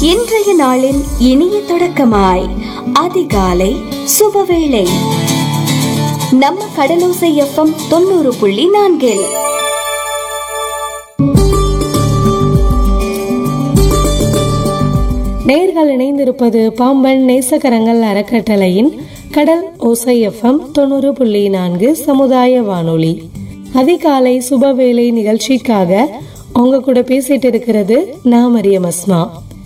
இன்றைய நாளின் இனிய தொடக்கமாய் அதிகாலை சுபவேளை நம்ம கடலோசை எஃப்எம் தொண்ணூறு புள்ளி நான்கில் நேர்கள் இணைந்திருப்பது பாம்பன் நேசகரங்கள் அறக்கட்டளையின் கடல் ஓசை எஃப்எம் தொண்ணூறு புள்ளி நான்கு சமுதாய வானொலி அதிகாலை சுபவேளை நிகழ்ச்சிக்காக உங்க கூட பேசிட்டு இருக்கிறது நான் மரியம் அஸ்மா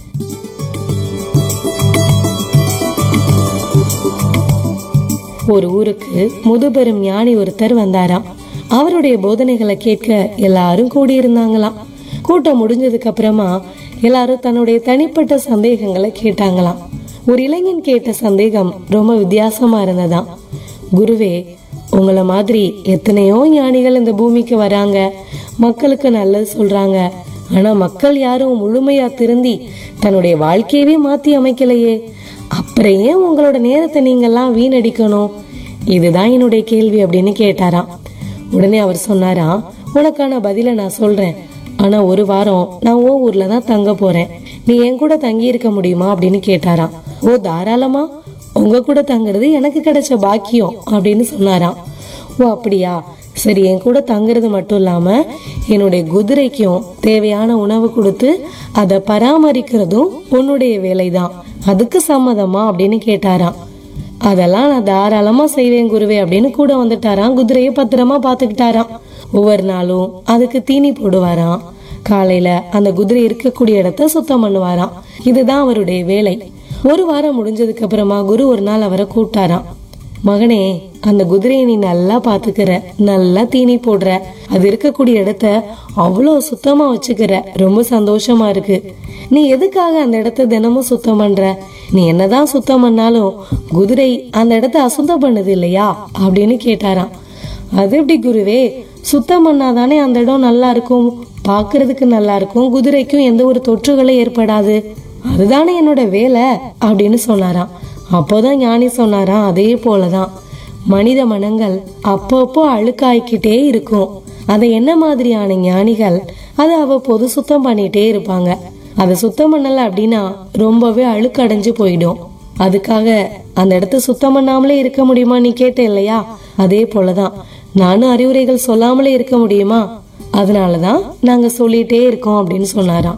ஒரு ஊருக்கு முதுபெரும் ஞானி ஒருத்தர் வந்தாராம் அவருடைய போதனைகளை கேட்க எல்லாரும் கூடியிருந்தாங்களாம் கூட்டம் முடிஞ்சதுக்கு அப்புறமா எல்லாரும் தன்னுடைய தனிப்பட்ட சந்தேகங்களை கேட்டாங்களாம் ஒரு இளைஞன் கேட்ட சந்தேகம் ரொம்ப வித்தியாசமா இருந்ததாம் குருவே உங்களை மாதிரி எத்தனையோ ஞானிகள் இந்த பூமிக்கு வராங்க மக்களுக்கு நல்லது சொல்றாங்க ஆனா மக்கள் யாரும் முழுமையா திருந்தி தன்னுடைய வாழ்க்கையவே மாத்தி அமைக்கலையே அப்புறம் ஏன் உங்களோட நேரத்தை நீங்கெல்லாம் வீணடிக்கணும் இதுதான் என்னுடைய கேள்வி அப்படின்னு கேட்டாராம் உடனே அவர் சொன்னாராம் உனக்கான பதில நான் சொல்றேன் ஆனா ஒரு வாரம் நான் ஓ ஊர்ல தான் தங்க போறேன் நீ என் கூட தங்கி இருக்க முடியுமா அப்படின்னு கேட்டாராம் ஓ தாராளமா உங்க கூட தங்குறது எனக்கு கிடைச்ச பாக்கியம் அப்படின்னு சொன்னாராம் ஓ அப்படியா சரி என் கூட தங்குறது மட்டும் இல்லாம என்னுடைய குதிரைக்கும் தேவையான உணவு கொடுத்து அதை பராமரிக்கிறதும் உன்னுடைய வேலைதான் அதுக்கு சம்மதமா அப்படின்னு கேட்டாராம் அதெல்லாம் நான் தாராளமா செய்வேன் குருவே அப்படின்னு கூட வந்துட்டாராம் குதிரையை பத்திரமா பாத்துக்கிட்டாராம் ஒவ்வொரு நாளும் அதுக்கு தீனி போடுவாராம் காலையில அந்த குதிரை இருக்கக்கூடிய இடத்த சுத்தம் பண்ணுவாராம் இதுதான் அவருடைய வேலை ஒரு வாரம் முடிஞ்சதுக்கு அப்புறமா குரு ஒரு நாள் அவரை கூப்பிட்டாராம் மகனே அந்த குதிரையை நீ நல்லா பாத்துக்கிற நல்லா தீனி போடுற அது இருக்கக்கூடிய இடத்த அவ்வளோ சுத்தமா வச்சுக்கிற ரொம்ப சந்தோஷமா இருக்கு நீ எதுக்காக அந்த இடத்த தினமும் சுத்தம் பண்ற நீ என்னதான் சுத்தம் பண்ணாலும் குதிரை அந்த இடத்த அசுத்தம் பண்ணுது இல்லையா அப்படின்னு கேட்டாராம் அது எப்படி குருவே சுத்தம் பண்ணாதானே அந்த இடம் நல்லா இருக்கும் பார்க்கிறதுக்கு நல்லா இருக்கும் குதிரைக்கும் எந்த ஒரு தொற்றுகளும் ஏற்படாது அதுதானே என்னோட வேலை அப்படின்னு சொன்னாராம் அப்போதான் ஞானி சொன்னாராம் அதே போலதான் மனித மனங்கள் அப்பப்போ அழுக்காய்க்கிட்டே இருக்கும் அதை என்ன மாதிரியான ஞானிகள் அதை அவ்வப்போது சுத்தம் பண்ணிட்டே இருப்பாங்க அதை சுத்தம் பண்ணல அப்படின்னா ரொம்பவே அழுக்கடைஞ்சு போயிடும் அதுக்காக அந்த இடத்த சுத்தம் பண்ணாமலே இருக்க முடியுமா நீ கேட்ட இல்லையா அதே போலதான் நானும் அறிவுரைகள் சொல்லாமலே இருக்க முடியுமா அதனாலதான் நாங்க சொல்லிட்டே இருக்கோம் அப்படின்னு சொன்னாராம்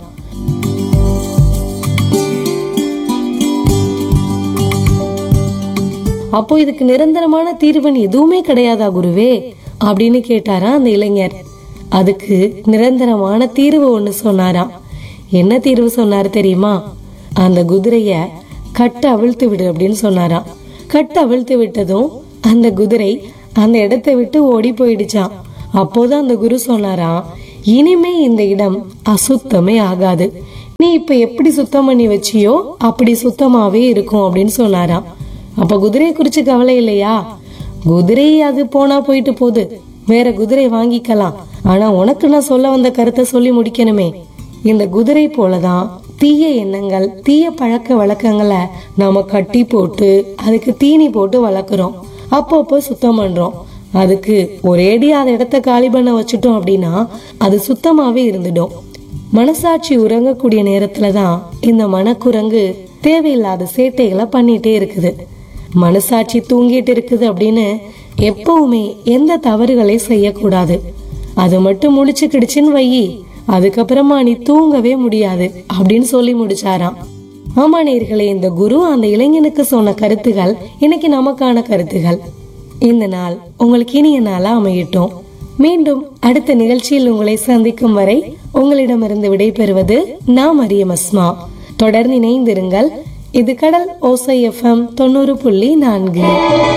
அப்போ இதுக்கு நிரந்தரமான தீர்வன் எதுவுமே கிடையாதா குருவே அப்படின்னு கேட்டாரா அந்த இளைஞர் அதுக்கு நிரந்தரமான தீர்வு ஒண்ணு சொன்னாராம் என்ன தீர்வு சொன்னாரு தெரியுமா அந்த குதிரைய கட்ட அவிழ்த்து விடு அப்படின்னு சொன்னாராம் கட்ட அவிழ்த்து விட்டதும் அந்த குதிரை அந்த இடத்தை விட்டு ஓடி போயிடுச்சாம் அப்போதான் அந்த குரு சொன்னாராம் இனிமே இந்த இடம் அசுத்தமே ஆகாது நீ இப்ப எப்படி சுத்தம் பண்ணி வச்சியோ அப்படி சுத்தமாவே இருக்கும் அப்படின்னு சொன்னாராம் அப்ப குதிரையை குறிச்சு கவலை இல்லையா குதிரை அது போனா போயிட்டு போகுது வேற குதிரை வாங்கிக்கலாம் ஆனா உனக்கு நான் சொல்ல வந்த கருத்தை சொல்லி முடிக்கணுமே இந்த குதிரை போலதான் தீய எண்ணங்கள் தீய பழக்க வழக்கங்களை நாம கட்டி போட்டு அதுக்கு தீனி போட்டு வளர்க்குறோம் அப்பப்போ சுத்தம் பண்றோம் அதுக்கு ஒரேடி அந்த இடத்த காலி பண்ண வச்சுட்டோம் அப்படின்னா அது சுத்தமாவே இருந்துடும் மனசாட்சி உறங்கக்கூடிய நேரத்துல தான் இந்த மனக்குரங்கு தேவையில்லாத சேட்டைகளை பண்ணிட்டே இருக்குது மனசாட்சி தூங்கிட்டு இருக்குது அப்படின்னு எப்பவுமே எந்த தவறுகளை செய்யக்கூடாது அது மட்டும் முழிச்சுக்கிடுச்சுன்னு வையி அதுக்கப்புறமா நீ தூங்கவே முடியாது அப்படின்னு சொல்லி முடிச்சாராம் ஆமா நேர்களே இந்த குரு அந்த இளைஞனுக்கு சொன்ன கருத்துகள் இன்னைக்கு நமக்கான கருத்துகள் இந்த நாள் உங்களுக்கு இனிய நாளா அமையட்டும் மீண்டும் அடுத்த நிகழ்ச்சியில் உங்களை சந்திக்கும் வரை உங்களிடமிருந்து விடைபெறுவது நான் மரியம் அஸ்மா தொடர்ந்து இணைந்திருங்கள் இது கடல் ஓசை எஃப்எம் தொண்ணூறு புள்ளி நான்கு